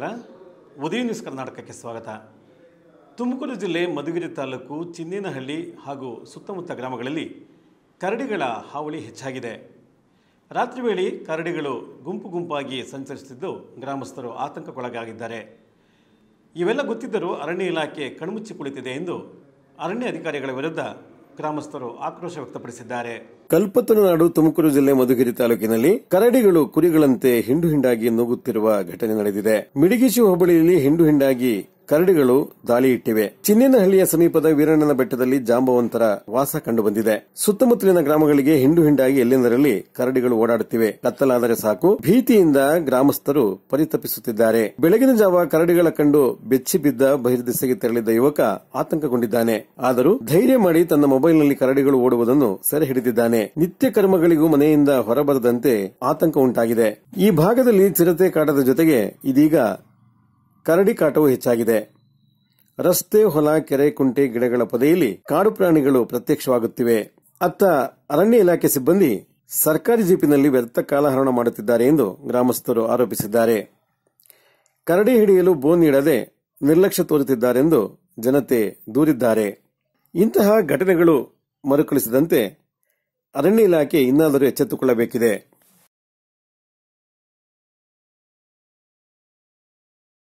ಉದಯ news ಕರ್ನಾಟಕಕ್ಕೆ ಸ್ವಾಗತ ತುಮಕೂರು ಜಿಲ್ಲೆ ಮಧುಗಿರಿ ತಾಲೂಕು ಚಿನ್ನೇನಹಳ್ಳಿ ಹಾಗೂ ಸುತ್ತಮುತ್ತ ಗ್ರಾಮಗಳಲ್ಲಿ ಕರಡಿಗಳ ಹಾವಳಿ ಹೆಚ್ಚಾಗಿದೆ ರಾತ್ರಿ ವೇಳೆ ಕರಡಿಗಳು ಗುಂಪು ಗುಂಪಾಗಿ ಸಂಚರಿಸುತ್ತಿದ್ದು ಗ್ರಾಮಸ್ಥರು ಆತಂಕಕ್ಕೊಳಗಾಗಿದ್ದಾರೆ ಇವೆಲ್ಲ ಗೊತ್ತಿದ್ದರೂ ಅರಣ್ಯ ಇಲಾಖೆ ಕಣ್ಮುಚ್ಚಿ ಕುಳಿತಿದೆ ಎಂದು ಅರಣ್ಯ ಅಧಿಕಾರಿಗಳ ವಿರುದ್ಧ ಗ್ರಾಮಸ್ಥರು ಆಕ್ರೋಶ ವ್ಯಕ್ತಪಡಿಸಿದ್ದಾರೆ ಕಲ್ಪತರುನಾಡು ತುಮಕೂರು ಜಿಲ್ಲೆ ಮಧುಗಿರಿ ತಾಲೂಕಿನಲ್ಲಿ ಕರಡಿಗಳು ಕುರಿಗಳಂತೆ ಹಿಂಡು ಹಿಂಡಾಗಿ ನುಗ್ಗುತ್ತಿರುವ ಘಟನೆ ನಡೆದಿದೆ ಮಿಡಿಗಿಶಿ ಹೋಬಳಿಯಲ್ಲಿ ಹಿಂಡು ಹಿಂಡಾಗಿ ಕರಡಿಗಳು ದಾಳಿ ಇಟ್ಟಿವೆ ಚಿನ್ನೇನಹಳ್ಳಿಯ ಸಮೀಪದ ವೀರಣ್ಣನ ಬೆಟ್ಟದಲ್ಲಿ ಜಾಂಬವಂತರ ವಾಸ ಕಂಡುಬಂದಿದೆ ಸುತ್ತಮುತ್ತಲಿನ ಗ್ರಾಮಗಳಿಗೆ ಹಿಂಡು ಹಿಂಡಾಗಿ ಎಲ್ಲೆಂದರಲ್ಲಿ ಕರಡಿಗಳು ಓಡಾಡುತ್ತಿವೆ ಕತ್ತಲಾದರೆ ಸಾಕು ಭೀತಿಯಿಂದ ಗ್ರಾಮಸ್ಥರು ಪರಿತಪಿಸುತ್ತಿದ್ದಾರೆ ಬೆಳಗಿನ ಜಾವ ಕರಡಿಗಳ ಕಂಡು ಬೆಚ್ಚಿ ಬಿದ್ದ ಬಹಿರ್ದಿಸೆಗೆ ತೆರಳಿದ್ದ ಯುವಕ ಆತಂಕಗೊಂಡಿದ್ದಾನೆ ಆದರೂ ಧೈರ್ಯ ಮಾಡಿ ತನ್ನ ಮೊಬೈಲ್ನಲ್ಲಿ ಕರಡಿಗಳು ಓಡುವುದನ್ನು ಸೆರೆ ಹಿಡಿದಿದ್ದಾನೆ ನಿತ್ಯ ಕರ್ಮಗಳಿಗೂ ಮನೆಯಿಂದ ಹೊರಬರದಂತೆ ಆತಂಕ ಉಂಟಾಗಿದೆ ಈ ಭಾಗದಲ್ಲಿ ಚಿರತೆ ಕಾಟದ ಜೊತೆಗೆ ಇದೀಗ ಕರಡಿ ಕಾಟವು ಹೆಚ್ಚಾಗಿದೆ ರಸ್ತೆ ಹೊಲ ಕೆರೆ ಕುಂಟೆ ಗಿಡಗಳ ಪೊದೆಯಲ್ಲಿ ಕಾಡು ಪ್ರಾಣಿಗಳು ಪ್ರತ್ಯಕ್ಷವಾಗುತ್ತಿವೆ ಅತ್ತ ಅರಣ್ಯ ಇಲಾಖೆ ಸಿಬ್ಬಂದಿ ಸರ್ಕಾರಿ ಜೀಪಿನಲ್ಲಿ ವ್ಯರ್ಥ ಕಾಲಹರಣ ಮಾಡುತ್ತಿದ್ದಾರೆ ಎಂದು ಗ್ರಾಮಸ್ಥರು ಆರೋಪಿಸಿದ್ದಾರೆ ಕರಡಿ ಹಿಡಿಯಲು ಬೋನ್ ನೀಡದೆ ನಿರ್ಲಕ್ಷ್ಯ ತೋರುತ್ತಿದ್ದಾರೆಂದು ಜನತೆ ದೂರಿದ್ದಾರೆ ಇಂತಹ ಘಟನೆಗಳು ಮರುಕಳಿಸದಂತೆ ಅರಣ್ಯ ಇಲಾಖೆ ಇನ್ನಾದರೂ ಎಚ್ಚೆತ್ತುಕೊಳ್ಳಬೇಕಿದೆ